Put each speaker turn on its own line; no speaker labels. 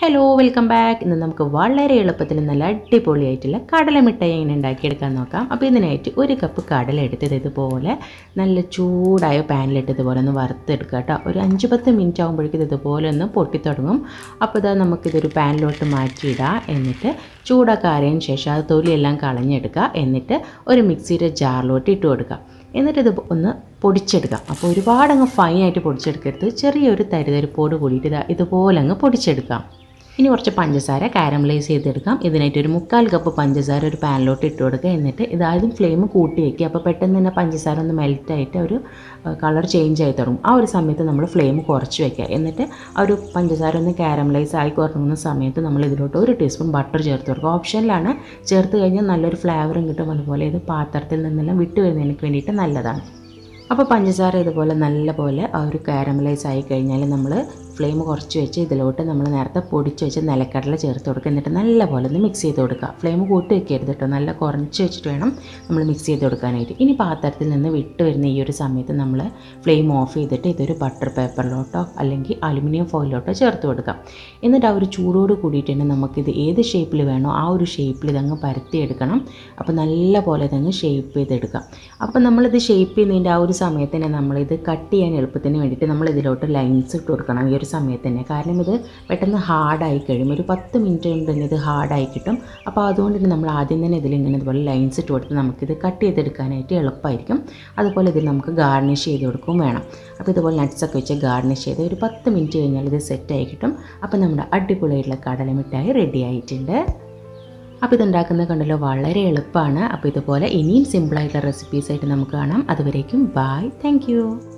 hello welcome back ഇന്ന് നമുക്ക് വളരെ എളുപ്പത്തിൽ നല്ല അടിപൊളിയായിട്ടുള്ള കടല മിഠായി എങ്ങനെ ഉണ്ടാക്കിയെടുക്കാൻ നോക്കാം അപ്പോൾ ഇതിനായിട്ട് ഒരു കപ്പ് കടല എടുത്തത് ഇതുപോലെ നല്ല ചൂടായ പാനിലിട്ട് ഇതുപോലെ ഒന്ന് വറുത്തെടുക്കുക കേട്ടോ ഒരു അഞ്ച് പത്ത് മിനിറ്റ് ആകുമ്പോഴേക്കും ഇത് ഇതുപോലെ ഒന്ന് പൊട്ടിത്തുടങ്ങും അപ്പോൾ ഇതാ നമുക്കിതൊരു പാനിലോട്ട് മാറ്റിയിടാം എന്നിട്ട് ചൂടൊക്കെ ആറിയതിന് ശേഷം അത് തൊലിയെല്ലാം കളഞ്ഞെടുക്കുക എന്നിട്ട് ഒരു മിക്സിയുടെ ജാറിലോട്ട് ഇട്ട് കൊടുക്കുക എന്നിട്ട് ഇത് ഒന്ന് പൊടിച്ചെടുക്കാം അപ്പോൾ ഒരുപാട് അങ്ങ് ഫൈനായിട്ട് പൊടിച്ചെടുക്കരുത് ചെറിയൊരു തരിതരിപ്പോട് കൂടിയിട്ട് ഇതാ ഇതുപോലെ അങ്ങ് പൊടിച്ചെടുക്കാം ഇനി കുറച്ച് പഞ്ചസാര കാരമലൈസ് ചെയ്തെടുക്കാം ഇതിനായിട്ട് ഒരു മുക്കാൽ കപ്പ് പഞ്ചസാര ഒരു പാനിലോട്ട് ഇട്ട് കൊടുക്കുക എന്നിട്ട് ഇതാദ്യം ഫ്ലെയിം കൂട്ടി വയ്ക്കുക അപ്പോൾ പെട്ടെന്ന് തന്നെ പഞ്ചസാര ഒന്ന് മെൽറ്റായിട്ട് ഒരു കളർ ചേഞ്ച് ആയി തുടങ്ങും ആ ഒരു സമയത്ത് നമ്മൾ ഫ്ലെയിം കുറച്ച് വയ്ക്കുക എന്നിട്ട് ആ ഒരു പഞ്ചസാര ഒന്ന് കാരമലൈസ് ആയി കുറങ്ങുന്ന സമയത്ത് നമ്മൾ ഇതിലോട്ട് ഒരു ടീസ്പൂൺ ബട്ടർ ചേർത്ത് കൊടുക്കുക ഓപ്ഷനിലാണ് ചേർത്ത് കഴിഞ്ഞാൽ നല്ലൊരു ഫ്ലേവറും കിട്ടും അതുപോലെ ഇത് പാത്രത്തിൽ നിന്നെല്ലാം വിട്ട് വരുന്നതിന് വേണ്ടിയിട്ട് നല്ലതാണ് അപ്പോൾ പഞ്ചസാര ഇതുപോലെ നല്ല പോലെ ആ ഒരു കാരമലൈസ് ആയി കഴിഞ്ഞാൽ നമ്മൾ ഫ്ലെയിം കുറച്ച് വെച്ച് ഇതിലോട്ട് നമ്മൾ നേരത്തെ പൊടിച്ച് വെച്ച് നിലക്കടല ചേർത്ത് കൊടുക്കുക എന്നിട്ട് നല്ല പോലെ ഒന്ന് മിക്സ് ചെയ്ത് കൊടുക്കുക ഫ്ലെയിം കൂട്ടി വെക്കരുത് കേട്ടോ നല്ല കുറച്ച് വെച്ചിട്ട് വേണം നമ്മൾ മിക്സ് ചെയ്ത് കൊടുക്കാനായിട്ട് ഇനി പാത്രത്തിൽ നിന്ന് വിട്ട് വരുന്ന ഈ ഒരു സമയത്ത് നമ്മൾ ഫ്ലെയിം ഓഫ് ചെയ്തിട്ട് ഇതൊരു ബട്ടർ പേപ്പറിലോട്ടോ അല്ലെങ്കിൽ അലുമിനിയം ഫോയിലോട്ടോ ചേർത്ത് കൊടുക്കാം എന്നിട്ട് ആ ഒരു ചൂടോട് കൂടിയിട്ട് തന്നെ നമുക്കിത് ഏത് ഷേപ്പിൽ വേണോ ആ ഒരു ഷേപ്പിൽ ഇതങ്ങ് പരത്തിയെടുക്കണം അപ്പോൾ നല്ല പോലെ ഇതങ്ങ് ഷേപ്പ് ചെയ്തെടുക്കാം അപ്പോൾ നമ്മളിത് ഷേപ്പ് ചെയ്യുന്നതിൻ്റെ ആ ഒരു സമയത്ത് തന്നെ നമ്മളിത് കട്ട് ചെയ്യാൻ എളുപ്പത്തിന് വേണ്ടിയിട്ട് നമ്മൾ ഇതിലോട്ട് ലൈൻസ് ഇട്ട് കൊടുക്കണം ഈ ഒരു സമയത്ത് തന്നെ കാരണം ഇത് പെട്ടെന്ന് ഹാർഡായി കഴിയും ഒരു പത്ത് മിനിറ്റ് കൊണ്ട് തന്നെ ഇത് ഹാർഡായി കിട്ടും അപ്പോൾ അതുകൊണ്ട് തന്നെ നമ്മൾ ആദ്യം തന്നെ ഇതിൽ ഇങ്ങനെ ഇതുപോലെ ലൈൻസ് ഇട്ട് കൊടുത്ത് നമുക്കിത് കട്ട് ചെയ്തെടുക്കാനായിട്ട് എളുപ്പമായിരിക്കും അതുപോലെ ഇതിൽ നമുക്ക് ഗാർണിഷ് ചെയ്ത് കൊടുക്കുകയും വേണം അപ്പോൾ ഇതുപോലെ നട്ട്സൊക്കെ വെച്ച് ഗാർണിഷ് ചെയ്ത് ഒരു പത്ത് മിനിറ്റ് കഴിഞ്ഞാൽ ഇത് സെറ്റായി കിട്ടും അപ്പോൾ നമ്മുടെ അടിപൊളിയായിട്ടുള്ള കടലമിഠായി റെഡി ആയിട്ടുണ്ട് അപ്പോൾ ഇതുണ്ടാക്കുന്നത് കണ്ടല്ലോ വളരെ എളുപ്പമാണ് അപ്പോൾ ഇതുപോലെ ഇനിയും സിമ്പിളായിട്ടുള്ള റെസിപ്പീസായിട്ട് നമുക്ക് കാണാം അതുവരേക്കും ബായ് താങ്ക്